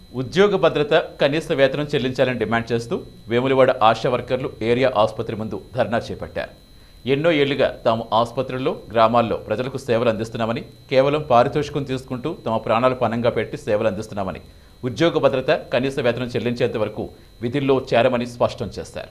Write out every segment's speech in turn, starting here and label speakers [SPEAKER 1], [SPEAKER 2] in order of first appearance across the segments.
[SPEAKER 1] ఉద్యోగ భద్రత కనీస వేతనం చెల్లించాలని డిమాండ్ చేస్తూ వేములవాడ ఆశా వర్కర్లు ఏరియా ఆసుపత్రి ముందు ధర్నా చేపట్టారు ఎన్నో ఏళ్లుగా తాము ఆసుపత్రుల్లో గ్రామాల్లో ప్రజలకు సేవలు అందిస్తున్నామని కేవలం పారితోషికం తీసుకుంటూ తమ ప్రాణాలు పనంగా పెట్టి సేవలు అందిస్తున్నామని ఉద్యోగ భద్రత కనీస వేతనం చెల్లించేంత వరకు విధుల్లో చేరమని స్పష్టం చేశారు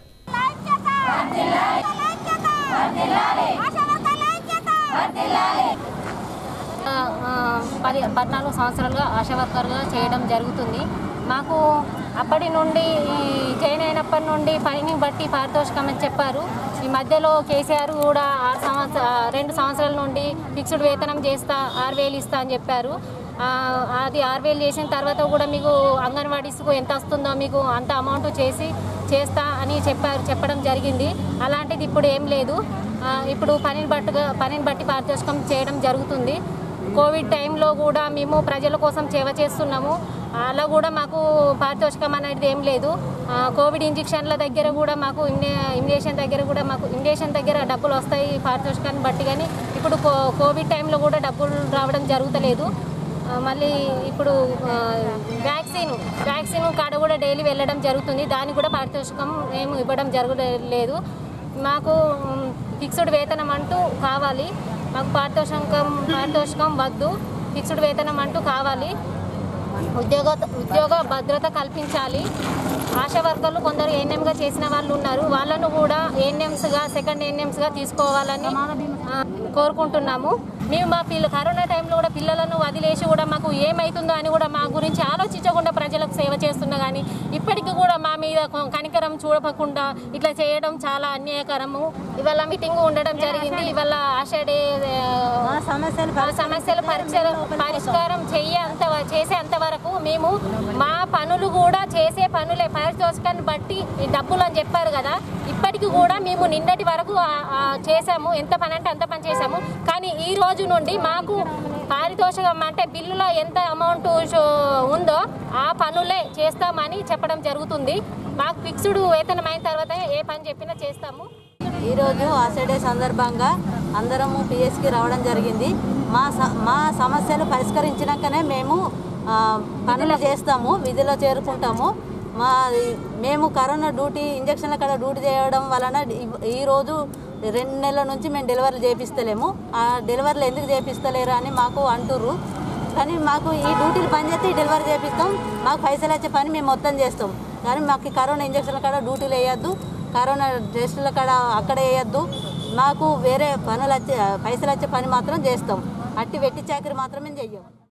[SPEAKER 2] ఆ, ఆ, పది పద్నాలుగు సంవత్సరాలుగా ఆశా వర్కర్గా చేయడం జరుగుతుంది మాకు అప్పటి నుండి ఈ జాయిన్ అయినప్పటి నుండి పనిని బట్టి పారితోషికం అని చెప్పారు ఈ మధ్యలో కేసీఆర్ కూడా ఆరు సంవత్సర రెండు సంవత్సరాల నుండి ఫిక్స్డ్ వేతనం చేస్తా ఆరు వేలు ఇస్తా అని చెప్పారు ఆ, అది ఆరు వేలు చేసిన తర్వాత కూడా మీకు అంగన్వాడీస్కు ఎంత వస్తుందో మీకు అంత అమౌంట్ చేసి చేస్తా అని చెప్పారు చెప్పడం జరిగింది అలాంటిది ఇప్పుడు ఏం లేదు ఆ, ఇప్పుడు పనిని బట్టుగా పనిని బట్టి పారితోషికం చేయడం జరుగుతుంది కోవిడ్ టైంలో కూడా మేము ప్రజల కోసం సేవ చేస్తున్నాము అలా కూడా మాకు పారితోషికం అనేది ఏం లేదు ఆ, కోవిడ్ ఇంజక్షన్ల దగ్గర కూడా మాకు ఇమ్నే ఇమ్యునేషన్ దగ్గర కూడా మాకు ఇమ్యునేషన్ దగ్గర డబ్బులు వస్తాయి పారితోషికాన్ని బట్టి కానీ ఇప్పుడు కో కోవిడ్ టైంలో కూడా డబ్బులు రావడం జరుగుతలేదు ఆ, మళ్ళీ ఇప్పుడు ఆ, వ్యాక్సిన్ వ్యాక్సిన్ కాడ కూడా డైలీ వెళ్ళడం జరుగుతుంది దానికి కూడా పారితోషికం ఏమి ఇవ్వడం జరగలేదు మాకు మ్, ఫిక్స్డ్ వేతనం అంటూ కావాలి మాకు పారితోషికం పారితోషికం వద్దు ఫిక్స్డ్ వేతనం అంటూ కావాలి ఉద్యోగ ఉద్యోగ భద్రత కల్పించాలి ఆశా వర్కర్లు కొందరు ఏఎన్ఎంగా చేసిన వాళ్ళు ఉన్నారు వాళ్ళను కూడా ఏఎన్ఎంస్గా సెకండ్ ఏఎన్ఎంస్గా తీసుకోవాలని ఆ, కోరుకుంటున్నాము మేము మా పిల్ల కరోనా టైంలో కూడా పిల్లలను వదిలేసి కూడా మాకు ఏమవుతుందో అని కూడా మా గురించి ఆలోచించకుండా ప్రజలకు సేవ చేస్తున్నా కానీ ఇప్పటికీ కూడా మా మీద కొ- కనికరం చూడకుండా ఇట్లా చేయడం చాలా అన్యాయకరము ఇవాళ మీటింగ్ ఉండడం జరిగింది ఇవాళ ఆశా డే ఆ,
[SPEAKER 3] సమస్యలు
[SPEAKER 2] మా సమస్యల పరిచయం పరిష్కారం చెయ్యేంత చేసేంత వరకు మేము మా పనులు కూడా చేసే పనులే పారితోషికాన్ని బట్టి ఈ డబ్బులు అని చెప్పారు కదా ఇప్పటికి కూడా మేము నిన్నటి వరకు ఆ- ఆ చేసాము ఎంత పని అంటే అంత పని చేసాము కానీ ఈ రోజు నుండి మాకు పారితోషికం అంటే బిల్లులో ఎంత అమౌంట్ ఉందో ఆ పనులే చేస్తామని చెప్పడం జరుగుతుంది మాకు ఫిక్స్డ్ వేతనం అయిన తర్వాత ఏ పని చెప్పినా చేస్తాము
[SPEAKER 3] ఈరోజు ఆషాఢే సందర్భంగా అందరము పిఎస్కి రావడం జరిగింది మా స- మా సమస్యలు పరిష్కరించినాకనే మేము ఆ, పనులు చేస్తాము విధిలో చేరుకుంటాము మా మేము కరోనా డ్యూటీ ఇంజక్షన్ల కాడ డ్యూటీ చేయడం వలన ఈ- ఈరోజు రెండు నెలల నుంచి మేము డెలివరీలు చేపిస్తలేము ఆ డెలివరీలు ఎందుకు చేపిస్తలేరు అని మాకు అంటుర్రు కానీ మాకు ఈ డ్యూటీలు పని చేస్తే ఈ డెలివరీ చేపిస్తాం మాకు పైసలు వచ్చే పని మేము మొత్తం చేస్తాం కానీ మాకు ఈ కరోనా ఇంజక్షన్ల కాడ డ్యూటీలు వేయద్దు కరోనా టెస్టుల కాడ అక్కడ వేయద్దు మాకు వేరే పనులు వచ్చే పైసలు వచ్చే పని మాత్రం చేస్తాం అట్టి వెట్టి చాకరీ మాత్రం మేము చెయ్యం